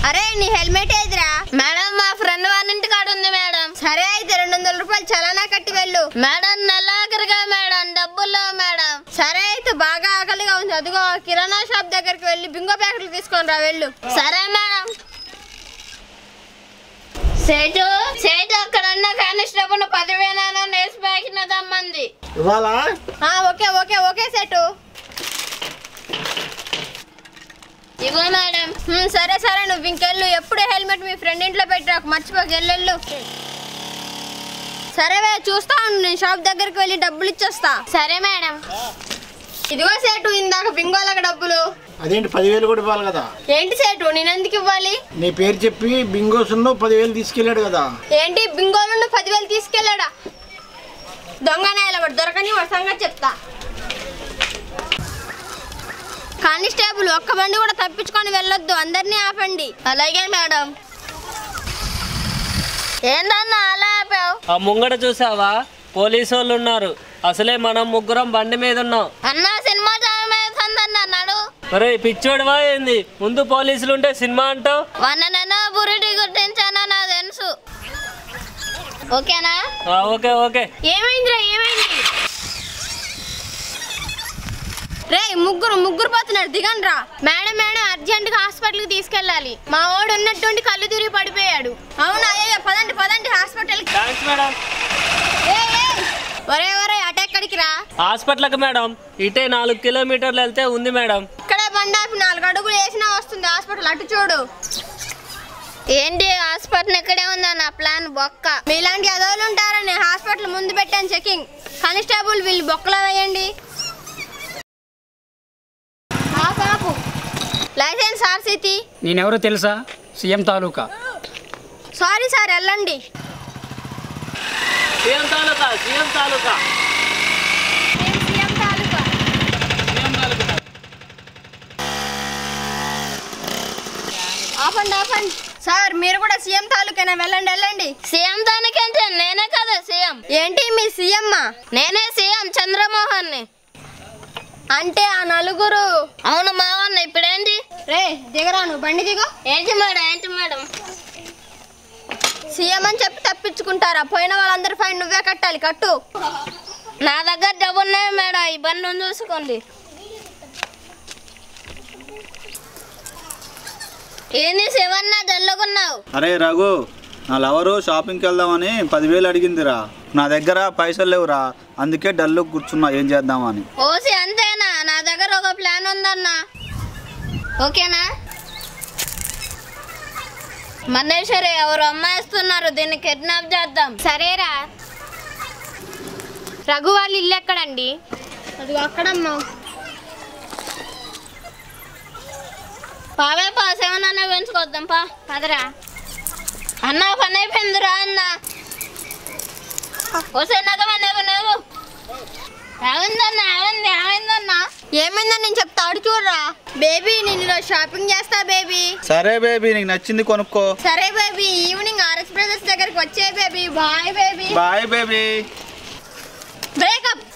అరే నీ హెల్మెట్ ఏదిరా మేడం మా ఫ్రెండ్ వాళ్ళ ఇంటి కాడ ఉంది మేడం సరే అయితే రెండు వందల రూపాయలు చలానా కట్టి వెళ్ళు మేడం నెలాఖరుగా మేడం డబ్బుల్లో మేడం సరే అయితే బాగా ఆకలిగా ఉంది అదిగో ఆ కిరాణా షాప్ దగ్గరికి వెళ్ళి బింగో ప్యాకెట్లు తీసుకొని రా వెళ్ళు సరే మేడం సేటు సేటు అక్కడ ఉన్న కానిస్టేబుల్ పదివేల నేసి ప్యాకిన దమ్మంది ఇవాళ ఆ, ఓకే ఓకే ఓకే సెటు ఇగో మేడం హ్మ్, సరే సరే నువ్వు ఇంకెళ్ళు ఎప్పుడు హెల్మెట్ మీ ఫ్రెండ్ ఇంట్లో పెట్టిరాకు మర్చిపోక వెళ్ళు సరే వే చూస్తా ఉండు నేను షాప్ దగ్గరికి వెళ్ళి డబ్బులు ఇచ్చేస్తా సరే మేడం ఇదిగో సేటు ఇందాక బింగోలకు డబ్బులు అదేంటి పదివేలు కూడా ఇవ్వాలి కదా ఏంటి సేటు నేను ఎందుకు ఇవ్వాలి నీ పేరు చెప్పి బింగోసును పదివేలు తీసుకెళ్ళాడు కదా ఏంటి బింగోలు నువ్వు పదివేలు తీసుకెళ్ళాడా దొంగ నేలబడి దొరకని వాడి సంగతి చెప్తా కానిస్టేబుల్ ఒక్క బండి కూడా తప్పించుకొని వెళ్ళొద్దు అందరినీ ఆపండి అలాగే మేడం ఏందన్నా అలా ఆపావు ఆ ముంగట చూసావా పోలీసు వాళ్ళు ఉన్నారు అసలే మనం ముగ్గురం బండి మీద ఉన్నాం అన్న సినిమా జామేస్తుందన్న నడు ఒరే పిచ్చోడువా ఏంది ముందు పోలీసులు ఉంటే సినిమా అంటావు వన్ననైనా బురిటి గుర్తించానో నాకు తెలుసు ఓకేనా ఆ, ఓకే ఓకే ఏమైందిరా ఏమైంది రే ముగ్గురు ముగ్గురు పోతున్నారు దిగండి రా మేడం మేడం అర్జెంట్ గా హాస్పిటల్ కి తీసుకెళ్ళాలి మా వాడు ఉన్నటువంటి కళ్ళు తిరిగి పడిపోయాడు అవునా అయ్యో పదండి పదండి హాస్పిటల్ కి థ్యాంక్స్ మేడం ఒరే ఒరే అటెక్కడికి రా హాస్పిటల్కి మేడం ఇటే నాలుగు కిలోమీటర్లు వెళ్తే ఉంది మేడం ఇక్కడే బండి ఆపి నాలుగు అడుగులు వేసినా వస్తుంది హాస్పిటల్ అటు చూడు ఏంటి హాస్పిటల్ ఇక్కడే ఉందా నా ప్లాన్ బొక్క మీలాంటి అదోలు ఉంటారని హాస్పిటల్ ముందు పెట్టాను చెకింగ్ కానిస్టేబుల్ వీళ్ళు బొక్కలో వేయండి ఆపు, ఆపు. లైసెన్స్ ఆర్సీతి నేనెవరో తెలుసా సీఎం తాలూకా సారీ సార్ వెళ్ళండి సీఎం తాలూకా సీఎం తాలూకా ఆపండి ఆపండి సార్ మీరు కూడా సీఎం తాలూకేనా వెళ్ళండి వెళ్ళండి సీఎం దానికంటే నేనే కదా సీఎం ఏంటి మీ సీఎం నేనే సీఎం చంద్రమోహన్ ని అంటే ఆ నలుగురు అవును మావన్న ఇప్పుడేంటి రే దిగరాను బండి దిగో ఏంటి మేడం ఏంటి మేడం సీఎం అని చెప్పి తప్పించుకుంటారా పోయిన వాళ్ళందరి ఫైన్ నువ్వే కట్టాలి కట్టు నా దగ్గర డబ్బు ఉన్నాయి మేడం ఈ బండి ఉంది చూసుకోండి ఏంది శివన్న దల్లుకున్నావు అరే రఘు నా లవరు షాపింగ్కి వెళ్దామని పదివేలు అడిగిందిరా నా దగ్గర పైసలు లేవురా అందుకే డల్లు కూర్చున్నా ఏం చేద్దామని ఓసి అంతేనా నా దగ్గర ఒక ప్లాన్ ఉందన్నా ఓకేనా మన్నేశ్వరి ఎవరు అమ్మాయిస్తున్నారు దీన్ని కిడ్నాప్ చేద్దాం సరేరా రఘు వాళ్ళ ఇల్లు ఎక్కడండి అది అక్కడమ్మా పావే పా సెవెన్ అన్న పెంచుకొద్దాం పా పదరా అన్న పని అయిపోయింది రా అన్న ఓసే నగమనే నువ్వు ఏమైందన్న ఏమైంది ఏమైందన్నా ఏమైందని నేను చెప్తా అడు చూడరా బేబీ నేను ఈరోజు షాపింగ్ చేస్తా బేబీ సరే బేబీ నీకు నచ్చింది కొనుక్కో సరే బేబీ ఈవినింగ్ ఆర్ఎస్ బ్రదర్స్ దగ్గరికి వచ్చే baby boy baby boy baby breakup